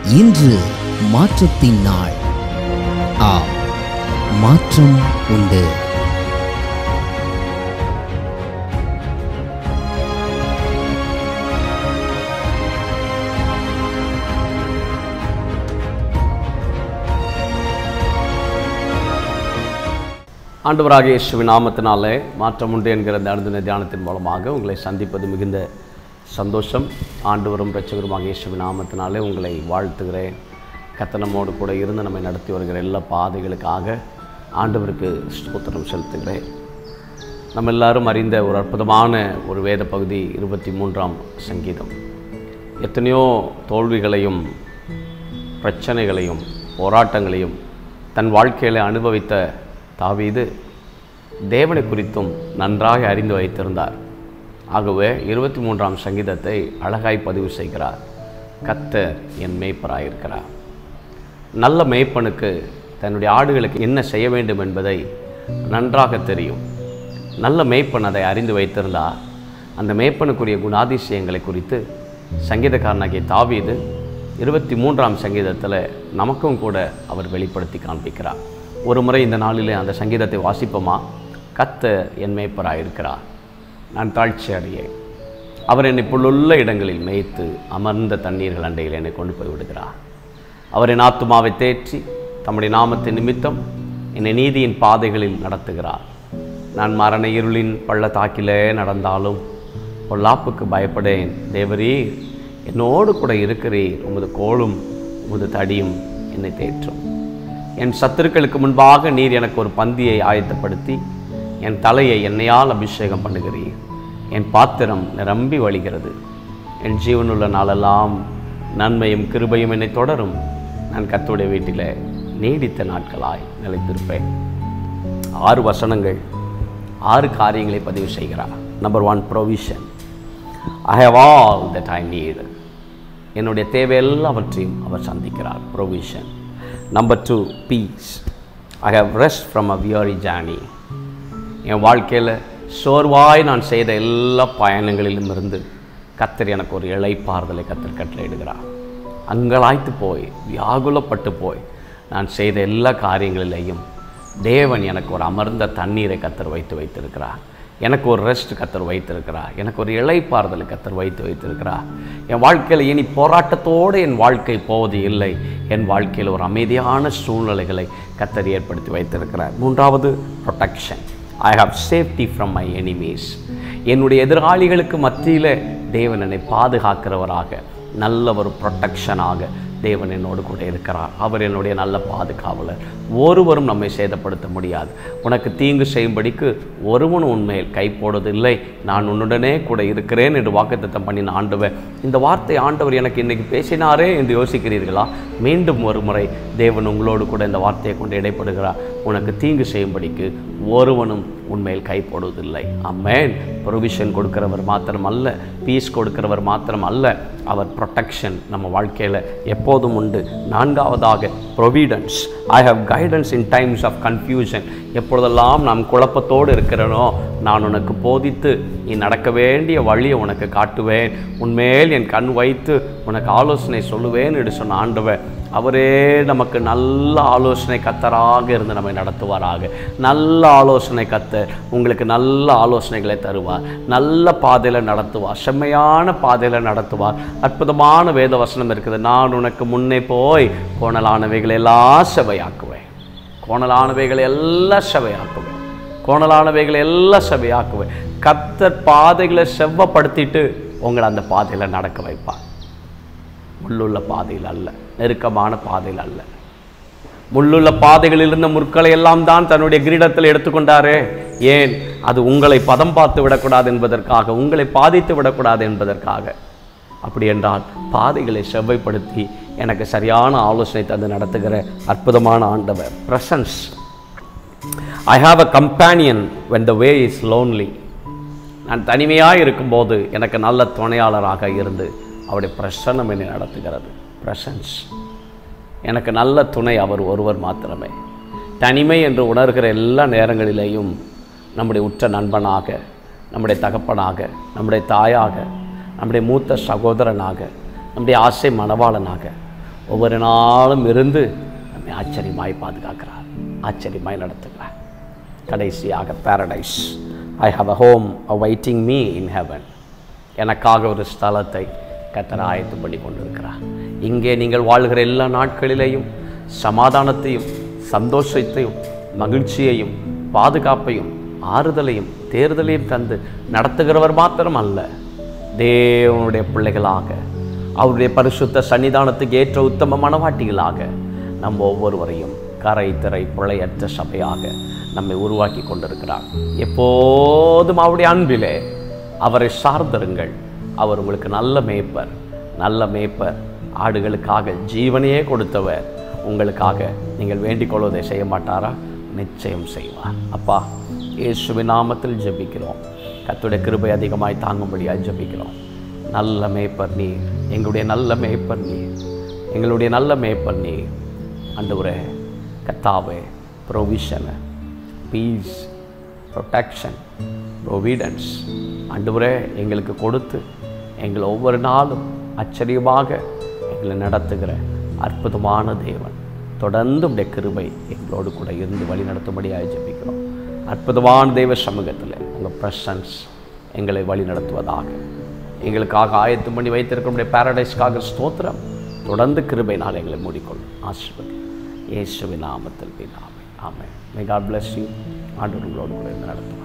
இன்று மாற்றத்தின் நாள் ஆம் மாற்றம் உண்டு ஆண்டவராக இயேசுவின் நாமத்தினாலே மாற்றம் உண்டு என்கிற இந்த அனுதின தியானத்தின் மூலமாக உங்களை சந்திப்பது மிகுந்த சந்தோஷம் ஆண்டவரும் இரட்சகருமாக இயேசுவின் நாமத்தினாலே உங்களை வாழ்த்துகிறேன் கத்தனமோடு கூட இருந்து நம்மை நடத்தி வருகிற எல்லா பாதைகளுக்காக ஆண்டவருக்கு ஸ்தோத்திரம் செலுத்துகிறேன் நம்ம எல்லாரும் அறிந்த ஒரு அற்புதமான ஒரு வேத பகுதி இருபத்தி மூன்றாம் சங்கீதம் எத்தனையோ தோல்விகளையும் பிரச்சனைகளையும் போராட்டங்களையும் தன் வாழ்க்கையில் அனுபவித்த தாவீது தேவனை குறித்தும் நன்றாக அறிந்து வைத்திருந்தார் ஆகவே இருபத்தி மூன்றாம் சங்கீதத்தை அழகாய் பதிவு செய்கிறார் கத்தர் என் மேய்ப்பராயிருக்கிறார் நல்ல மேய்ப்பனுக்கு தன்னுடைய ஆடுகளுக்கு என்ன செய்ய வேண்டும் என்பதை நன்றாக தெரியும் நல்ல மேய்ப்பன் அதை அறிந்து வைத்திருந்தார் அந்த மேய்ப்பனுக்குரிய குணாதிசயங்களை குறித்து சங்கீதக்காரனாகிய தாவீது இருபத்தி மூன்றாம் சங்கீதத்தில் நமக்கும் கூட அவர் வெளிப்படுத்தி காண்பிக்கிறார் ஒரு முறை இந்த நாளிலே அந்த சங்கீதத்தை வாசிப்போமா கத்த என் மேய்ப்பராயிருக்கிறார் நான் தாழ்ச்சி அடையேன் அவர் என்னை புல்லுள்ள இடங்களில் மேய்த்து அமர்ந்த தண்ணீர்கள் அண்டையில் என்னை கொண்டு போய் விடுகிறார் அவர் என் ஆத்துமாவை தேற்றி தம்முடைய நாமத்தின் நிமித்தம் என்னை நீதியின் பாதைகளில் நடத்துகிறார் நான் மரண இருளின் பள்ளத்தாக்கிலே நடந்தாலும் பொல்லாப்புக்கு பயப்படேன் தேவரீர் என்னோடு கூட இருக்கிறீர் உமது கோலும் உமது தடியும் என்னை தேற்றும் என் சத்துருக்களுக்கு முன்பாக நீர் எனக்கு ஒரு பந்தியை ஆயத்தப்படுத்தி என் தலையை எண்ணெயால் அபிஷேகம் பண்ணுகிறீர் என் பாத்திரம் நிரம்பி வழிகிறது என் ஜீவனுள்ள நாளெல்லாம் நன்மையும் கிருபையும் என்னை தொடரும் நான் கர்த்தருடைய வீட்டில் நீடித்த நாட்களாய் நிலைத்திருப்பேன் ஆறு வசனங்கள் ஆறு காரியங்களை பதிவு செய்கிறார் number one provision I have all that I need என்னுடைய தேவை எல்லாவற்றையும் அவர் சந்திக்கிறார் provision number two peace I have rest from a weary journey என் வாழ்க்கையில் சோர்வாய் நான் செய்த எல்லா பயணங்களிலும் இருந்து கத்தர் எனக்கு ஒரு இளைப்பாறுதலை கத்தர் கட்டளையிடுகிறார் அங்கலாய்த்து போய் வியாகுலப்பட்டு போய் நான் செய்த எல்லா காரியங்களிலேயும் தேவன் எனக்கு ஒரு அமர்ந்த தண்ணீரை கத்தர் வைத்து வைத்திருக்கிறார் எனக்கு ஒரு ரெஸ்ட் கத்தர் வைத்திருக்கிறார் எனக்கு ஒரு இளைப்பாறுதலை கத்தர் வைத்து வைத்திருக்கிறார் என் வாழ்க்கையில் இனி போராட்டத்தோடு என் வாழ்க்கை போவது இல்லை என் வாழ்க்கையில் ஒரு அமைதியான சூழ்நிலைகளை கத்தர் ஏற்படுத்தி வைத்திருக்கிறார் மூன்றாவது protection I have safety from my enemies என்னுடைய எதிராளிகளுக்கு மத்தியில் தேவன் என்னை பாதுகாக்கிறவராக நல்ல ஒரு ப்ரொட்டெக்ஷனாக தேவன் என்னோடு கூட இருக்கிறார் அவர் என்னுடைய நல்ல பாதுகாவலர் ஒருவரும் நம்மை சேதப்படுத்த முடியாது உனக்கு தீங்கு செய்யும்படிக்கு ஒருவனும் உண்மையில் கை போடுவதில்லை நான் உன்னுடனே கூட இருக்கிறேன் என்று வாக்குத்தத்தம் பண்ணின ஆண்டவர் இந்த வார்த்தை ஆண்டவர் எனக்கு இன்னைக்கு பேசினாரே என்று யோசிக்கிறீர்களா மீண்டும் ஒரு முறை தேவன் உங்களோடு கூட இந்த வார்த்தையை கொண்டு இடைப்படுகிறார் உனக்கு தீங்கு செய்யும்படிக்கு ஒருவனும் உண்மையில் கை போடுவதில்லை அம்மேன் ப்ரொவிஷன் கொடுக்கிறவர் மாத்திரம் அல்ல பீஸ் கொடுக்கிறவர் மாத்திரம் அல்ல அவர் ப்ரொடெக்ஷன் நம்ம வாழ்க்கையில் எப்போதும் உண்டு நான்காவதாக providence I have guidance in times of confusion எப்பொழுதெல்லாம் நாம் குழப்பத்தோடு இருக்கிறனோ நான் உனக்கு போதித்து நீ நடக்க வேண்டிய வழியை உனக்கு காட்டுவேன் உன்மேல் என் கண் வைத்து உனக்கு ஆலோசனை சொல்லுவேன் என்று சொன்ன ஆண்டவர் அவரே நமக்கு நல்ல ஆலோசனை கத்தராக இருந்து நம்மை நடத்துவாராக நல்ல ஆலோசனை கத்தர் உங்களுக்கு நல்ல ஆலோசனைகளை தருவார் நல்ல பாதையில் நடத்துவார் செம்மையான பாதையில் நடத்துவார் அற்புதமான வேத வசனம் இருக்குது நான் உனக்கு முன்னே போய் கோணலானவைகளை எல்லாம் செவையாக்குவேன் கோணலானவைகளை எல்லாம் செவையாக்குவேன் கோணலானவைகளை எல்லாம் செவையாக்குவேன் கத்தர் பாதைகளை செவ்வப்படுத்திட்டு உங்களை அந்த பாதையில் நடக்க வைப்பார் முள்ளுள்ள பாதையில் அல்ல நெருக்கமான பாதையில் அல்ல முள்ளுள்ள பாதைகளில் இருந்த முற்களை எல்லாம் தான் தன்னுடைய கிரீடத்தில் எடுத்துக்கொண்டாரே ஏன் அது உங்களை பதம் பார்த்து விடக்கூடாது என்பதற்காக உங்களை பாதித்து விடக்கூடாது என்பதற்காக அப்படி என்றால் பாதைகளை செவ்வைப்படுத்தி எனக்கு சரியான ஆலோசனை தந்து நடத்துகிற அற்புதமான ஆண்டவர் presence I have a companion when the way is lonely நான் தனிமையாக இருக்கும்போது எனக்கு நல்ல துணையாளராக இருந்து அவருடைய பிரசன்னம் என்னை நடத்துகிறது ப்ரெசன்ஸ் எனக்கு நல்ல துணை அவர் ஒருவர் மாத்திரமே தனிமை என்று உணர்கிற எல்லா நேரங்களிலேயும் நம்முடைய உற்ற நண்பனாக நம்முடைய தகப்பனாக நம்முடைய தாயாக நம்முடைய மூத்த சகோதரனாக நம்முடைய ஆசை மணவாளனாக ஒவ்வொரு நாளும் இருந்து நம்மை ஆச்சரியமாய் பாதுகாக்கிறார் ஆச்சரியமாய் நடத்துகிறார் கடைசியாக paradise I have a home awaiting me in heaven எனக்காக ஒரு ஸ்தலத்தை கத்தர் ஆயத்து பண்ணி கொண்டிருக்கிறார் இங்கே நீங்கள் வாழ்கிற எல்லா நாட்களிலேயும் சமாதானத்தையும் சந்தோஷத்தையும் மகிழ்ச்சியையும் பாதுகாப்பையும் ஆறுதலையும் தேர்தலையும் தந்து நடத்துகிறவர் மாத்திரம் அல்ல தேவனுடைய பிள்ளைகளாக அவருடைய பரிசுத்த சன்னிதானத்துக்கு ஏற்ற உத்தம மனவாட்டிகளாக நம்ம ஒவ்வொருவரையும் கரை திரை பிழையற்ற சபையாக நம்மை உருவாக்கி கொண்டிருக்கிறார் எப்போதும் அவருடைய அன்பிலே அவரை சார்ந்திருங்கள் அவர் உங்களுக்கு நல்ல மேய்ப்பர் நல்ல மேய்ப்பர் ஆடுகளுக்காக ஜீவனையே கொடுத்தவர் உங்களுக்காக நீங்கள் வேண்டிக் கொள்வதை செய்ய மாட்டாரா நிச்சயம் செய்வார் அப்பா இயேசுவின் நாமத்தில் ஜெபிக்கிறோம் கர்த்தருடைய கிருபை அதிகமாய் தாங்கும்படியாக ஜெபிக்கிறோம் நல்ல மேய்ப்பர் நீ எங்களுடைய நல்ல மேய்ப்பர் நீ எங்களுடைய நல்ல மேய்ப்பர் நீ ஆண்டவரே கத்தாவே ப்ரொவிஷனு பீஸ் ப்ரொடெக்ஷன் ப்ரொவிடன்ஸ் ஆண்டவரே எங்களுக்கு கொடுத்து எங்களை ஒவ்வொரு நாளும் ஆச்சரியமாக எங்களை நடத்துகிற அற்புதமான தேவன் தொடர்ந்து உடைய கிருபை எங்களோடு கூட இருந்து வழி நடத்தும்படியாக ஜெபிக்கிறோம் அற்புதமான தெய்வ சமூகத்தில் உங்கள் ப்ரெசன்ஸ் எங்களை வழி நடத்துவதாக எங்களுக்காக ஆயத்தம் பண்ணி வைத்திருக்கிற பாரடைஸ்க்காக ஸ்தோத்திரம் தொடர்ந்து கிருபைனால் எங்களை மூடிக்கொள்ளும் ஆசீர்வதி இயேசுவின் நாமத்தில் பிதாவே amen may God bless you ஆண்டவர் உங்களோடு கூட இருந்து நடத்துவார்